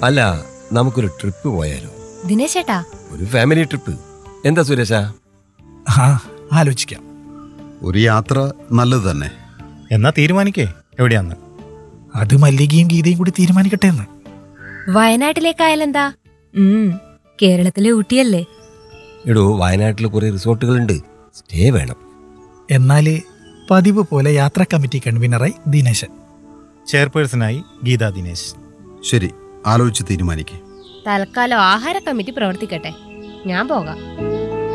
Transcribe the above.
അല്ല നമുക്കൊരു ട്രിപ്പ് പോയാലോ ദിനേശ് ചേട്ടാ ഒരു ഫാമിലി ട്രിപ്പ് എന്താ സുരേഷ ആ ആലോചിക്കാം ഒരു യാത്ര നല്ലത് തന്നെ എന്നാ തീരുമാനിക്കേ എവിടെയാന്ന് അത് മല്ലികയും ഗീതയും കൂടി തീരുമാനിക്കട്ടെ എന്ന് വയനാട്ടിലേക്കായാലെന്താ ഉം കേരളത്തിലെ ഊട്ടിയല്ലേ എടോ വയനാട്ടിൽ കുറെ റിസോർട്ടുകളുണ്ട് സ്റ്റേ വേണം എന്നാല് പതിവ് പോലെ യാത്രാ കമ്മിറ്റി കൺവീനറായി ദിനേശൻ ചെയർപേഴ്സണായി ഗീതാ ദിനേശ് ശരി ആലോചിച്ച് തീരുമാനിക്കേ തൽക്കാലം ആഹാര കമ്മിറ്റി പ്രവർത്തിക്കട്ടെ ഞാൻ പോകാം